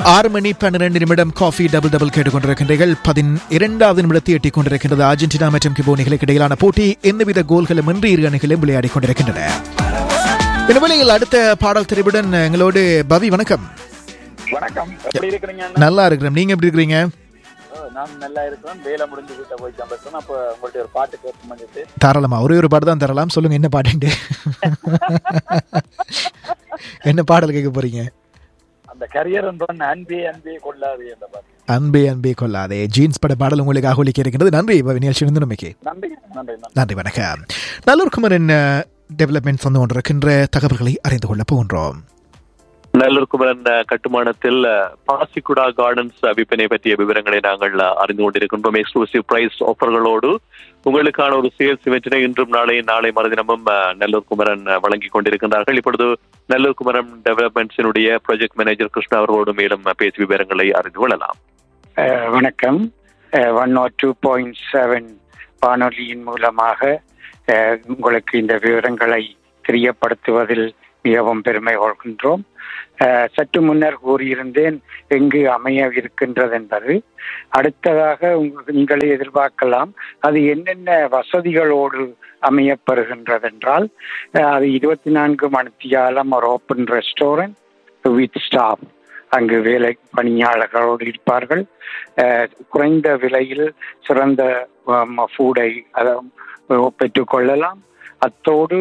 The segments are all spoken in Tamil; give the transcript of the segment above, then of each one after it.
ஆறு மணி பன்னிரண்டு நிமிடம் காஃபி டபுள் டபுள் கேட்டுக்கொண்டிருக்கின்றீர்கள் பதின் இரண்டாவது நிமிடத்தை எட்டிக் கொண்டிருக்கின்றது அர்ஜென்டினா மற்றும் கிபோனிகளுக்கு இடையிலான போட்டி எந்தவித கோல்களும் இன்றி இரு அணிகளும் விளையாடி கொண்டிருக்கின்றன இந்த வேளையில் அடுத்த பாடல் தெரிவுடன் எங்களோடு பவி வணக்கம் வணக்கம் எப்படி இருக்கிறீங்க அண்ணா? நல்லா இருக்கிறோம் நீங்க எப்படி இருக்கிறீங்க ஓ, நான் நல்லா இருக்கிறேன் வேலை முடிஞ்சு வீட்டை போய் பேசுறேன் அப்போ உங்கள்ட்ட ஒரு பாட்டு கேட்க பண்ணிட்டு தாராளமா ஒரே ஒரு பாட்டு தான் தரலாம் சொல்லுங்க என்ன பாட்டுண்டு என்ன பாடல் கேட்க போறீங்க அந்த கரியர் என்றான் அன்பே அன்பே கொள்ளாது என்ற பாட்டு அன்பே அன்பே கொள்ளாதே ஜீன்ஸ் பட பாடல் உங்களுக்காக ஒலிக்க இருக்கின்றது நன்றி பவி நிகழ்ச்சி நம்பிக்கை நன்றி நன்றி நன்றி நன்றி வணக்கம் நல்லூர் குமரன் டெவலப்மெண்ட் வந்து கொண்டிருக்கின்ற தகவல்களை அறிந்து கொள்ள போகின்றோம் நல்லூர் குமரன் அஹ், கட்டுமானத்தில் அஹ், பாசிக்குடா கார்டன்ஸ் அஹ், விற்பனை பற்றிய விவரங்களை நாங்கள் அஹ், அறிந்து கொண்டிருக்கின்றோம் எக்ஸ்க்ளூசிவ் பிரைஸ் ஆஃபர்களோடு உங்களுக்கான ஒரு சேல்ஸ் இவற்றினை இன்றும் நாளை நாளை மறுதினமும் அஹ், நல்லூர் குமரன் அஹ், வழங்கிக் கொண்டிருக்கின்றார்கள் இப்பொழுது நல்லூர் குமரன் டெவலப்மெண்ட்ஸினுடைய ப்ராஜெக்ட் மேனேஜர் கிருஷ்ணா அவர்களோடு மேலும் அஹ், பேசி விவரங்களை அறிந்து கொள்ளலாம் அஹ் வணக்கம் one nought two point seven வானொலியின் மூலமாக அஹ், உங்களுக்கு இந்த விவரங்களை தெரியப்படுத்துவதில் மிகவும் பெருமை கொள்கின்றோம் அஹ், சற்று முன்னர் கூறியிருந்தேன் எங்கு அமைய இருக்கின்றது என்பது அடுத்ததாக உங்க- நீங்களே எதிர்பார்க்கலாம் அது என்னென்ன வசதிகளோடு அமையப்பெறுகின்றது என்றால் அஹ், அது இருபத்தி நான்கு மணித்தியாலம் ஒரு ஓப்பன் ரெஸ்டாரண்ட் வித் ஸ்டாஃப் அங்கு வேலை பணியாளர்களோடு இருப்பார்கள் அஹ், குறைந்த விலையில் சிறந்த ஃபுடை பெற்றுக்கொள்ளலாம் அத்தோடு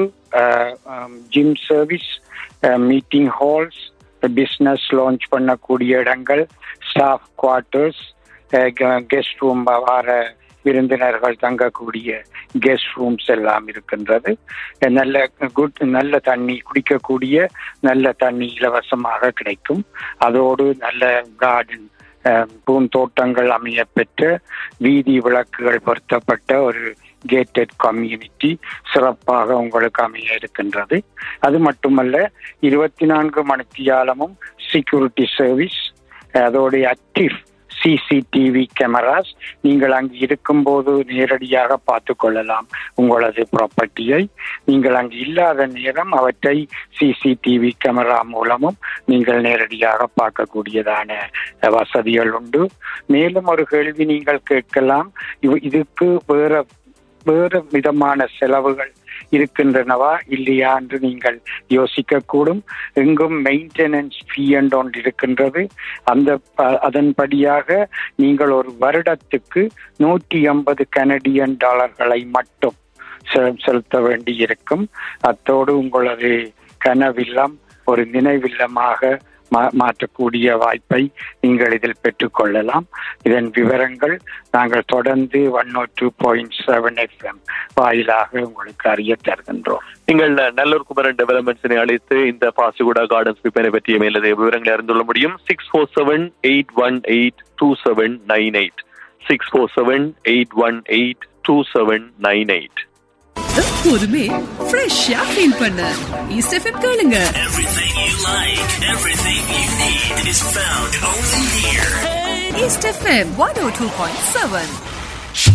gym service meeting halls business launch பண்ணக்கூடிய இடங்கள் ஸ்டாஃப் குவார்ட்டர்ஸ் கெஸ்ட் ரூம் வார விருந்தினர்கள் தங்கக்கூடிய கெஸ்ட் ரூம்ஸ் எல்லாம் இருக்கின்றது அஹ் நல்ல குட் நல்ல தண்ணி குடிக்கக்கூடிய நல்ல தண்ணி இலவசமாக கிடைக்கும் அதோடு நல்ல கார்டன் பூந்தோட்டங்கள் அமைய பெற்ற வீதி விளக்குகள் பொருத்தப்பட்ட ஒரு கேட்டட் கம்யூனிட்டி சிறப்பாக உங்களுக்கு அமைய இருக்கின்றது அது மட்டுமல்ல இருபத்தி நான்கு மணித்தியாலமும் செக்யூரிட்டி சர்வீஸ் அதோட ஆக்டிவ் சிசிடிவி கேமராஸ் நீங்கள் அங்கு இருக்கும்போது நேரடியாக பார்த்து கொள்ளலாம் உங்களது ப்ராப்பர்ட்டியை நீங்கள் அங்கு இல்லாத நேரம் அவற்றை சிசிடிவி கேமரா மூலமும் நீங்கள் நேரடியாக பார்க்கக்கூடியதான அஹ், வசதிகள் உண்டு மேலும் ஒரு கேள்வி நீங்கள் கேட்கலாம் இது- இதுக்கு வேற வேறு விதமான செலவுகள் இருக்கின்றனவா இல்லையா என்று நீங்கள் யோசிக்கக்கூடும் எங்கும் மெயின்டெனன்ஸ் ஃபீ என்று ஒன்று இருக்கின்றது அந்த ப- அதன்படியாக நீங்கள் ஒரு வருடத்துக்கு நூற்றி ஐம்பது கனடியன் டாலர்களை மட்டும் செ- செலுத்த வேண்டி இருக்கும் அத்தோடு உங்களது கனவில்லம் ஒரு நினைவில்லமாக மா- மாற்றக்கூடிய வாய்ப்பை நீங்கள் இதில் பெற்றுக்கொள்ளலாம் இதன் விவரங்கள் நாங்கள் தொடர்ந்து one nought two point seven FM வாயிலாக உங்களுக்கு அறிய தருகின்றோம் நீங்கள் அஹ், நல்லூர் குமரன் டெவலப்மெண்ட்ஸினை அழைத்து இந்த பாசிகுடா கார்டன்ஸ் விற்பனை பற்றிய மேலதிக விவரங்களை அறிந்து கொள்ள முடியும் six four seven eight one eight two seven nine eight six four seven eight one eight two seven nine eight எப்போதுமே ஃப்ரெஷ்ஷா ஃபீல் பண்ண ஈஸ்ட் எஃப்எம் கேளுங்க Everything you like, everything you need is found only here. East FM one O two point seven